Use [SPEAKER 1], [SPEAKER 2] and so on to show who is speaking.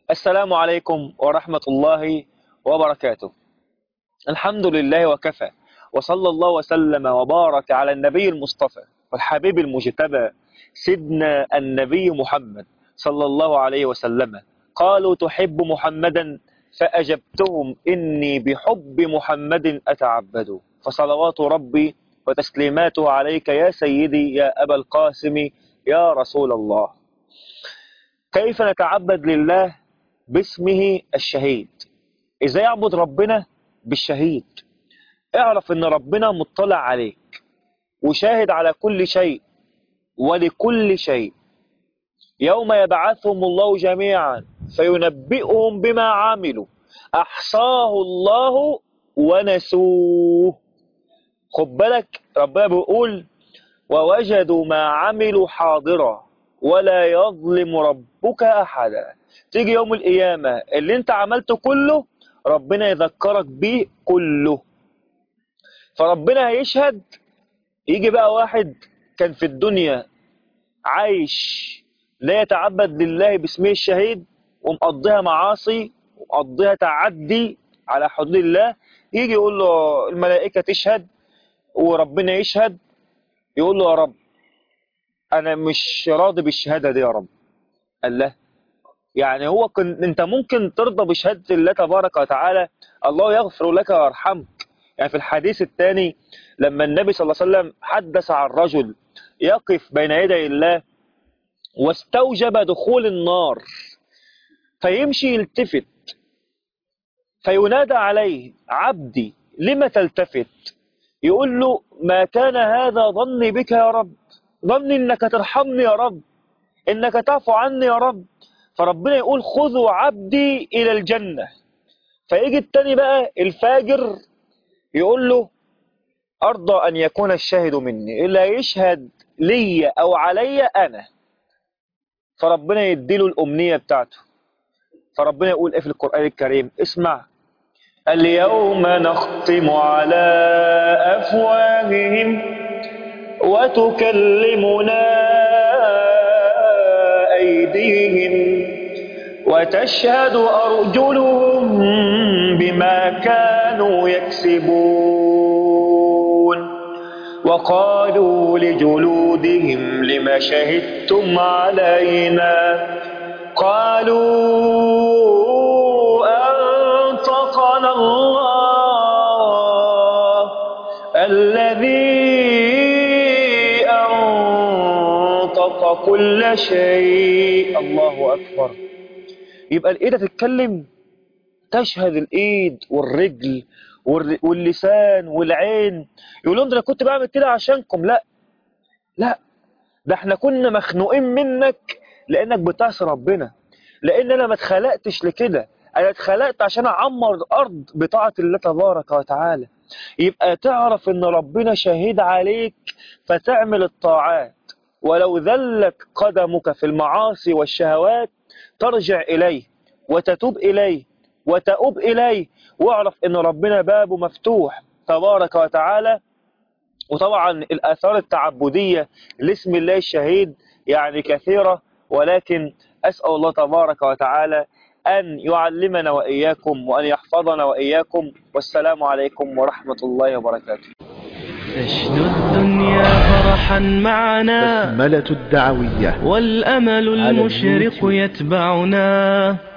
[SPEAKER 1] السلام عليكم ورحمة الله وبركاته الحمد لله وكفى وصلى الله وسلم وبارك على النبي المصطفى والحبيب المجتبى سيدنا النبي محمد صلى الله عليه وسلم قالوا تحب محمدا فأجبتهم إني بحب محمد أتعبد فصلوات ربي وتسليماته عليك يا سيدي يا أبا القاسم يا رسول الله كيف نتعبد لله باسمه الشهيد ازاي اعبد ربنا بالشهيد اعرف ان ربنا مطلع عليك وشاهد على كل شيء ولكل شيء يوم يبعثهم الله جميعا فينبئهم بما عملوا احصاه الله ونسوه خد بالك ربنا بيقول ووجدوا ما عملوا حاضرا ولا يظلم ربك احدا تيجي يوم القيامة اللي انت عملته كله ربنا يذكرك بيه كله فربنا هيشهد يجي بقى واحد كان في الدنيا عايش لا يتعبد لله باسمه الشهيد ومقضيها معاصي ومقضيها تعدي على حدود الله يجي يقول له الملائكة تشهد وربنا يشهد يقول له يا رب انا مش راضي بالشهادة دي يا رب قال له يعني هو كن انت ممكن ترضى بشهادة الله تبارك وتعالى الله يغفر لك ويرحمك يعني في الحديث الثاني لما النبي صلى الله عليه وسلم حدث عن رجل يقف بين يدي الله واستوجب دخول النار فيمشي يلتفت فينادى عليه عبدي لم تلتفت يقول له ما كان هذا ظني بك يا رب ظني انك ترحمني يا رب انك تعفو عني يا رب فربنا يقول خذوا عبدي الى الجنة فيجي التاني بقى الفاجر يقول له ارضى ان يكون الشاهد مني اللي يشهد لي او علي انا فربنا يديله الامنية بتاعته فربنا يقول ايه في القرآن الكريم اسمع اليوم نختم على افواههم وتكلمنا أيديهم وتشهد أرجلهم بما كانوا يكسبون وقالوا لجلودهم لم شهدتم علينا قالوا أنطقنا الله الذي أنطق كل شيء الله أكبر يبقى الإيد تتكلم تشهد الإيد والرجل واللسان والعين يقولون ده أنا كنت بعمل كده عشانكم لا لا ده احنا كنا مخنوقين منك لأنك بتعصي ربنا لأن أنا ما اتخلقتش لكده أنا اتخلقت عشان أعمر الأرض بطاعة الله تبارك وتعالى يبقى تعرف ان ربنا شهيد عليك فتعمل الطاعات ولو ذلت قدمك في المعاصي والشهوات ترجع إليه وتتوب إليه وتؤب إليه واعرف ان ربنا بابه مفتوح تبارك وتعالى وطبعا الآثار التعبدية لاسم الله الشهيد يعني كثيرة ولكن أسأل الله تبارك وتعالى أن يعلمنا وإياكم وأن يحفظنا وإياكم والسلام عليكم ورحمة الله وبركاته
[SPEAKER 2] تشدو الدنيا فرحا معنا
[SPEAKER 3] بسملة الدعوية
[SPEAKER 2] والأمل
[SPEAKER 3] على
[SPEAKER 2] المشرق
[SPEAKER 3] اليوتيوب.
[SPEAKER 2] يتبعنا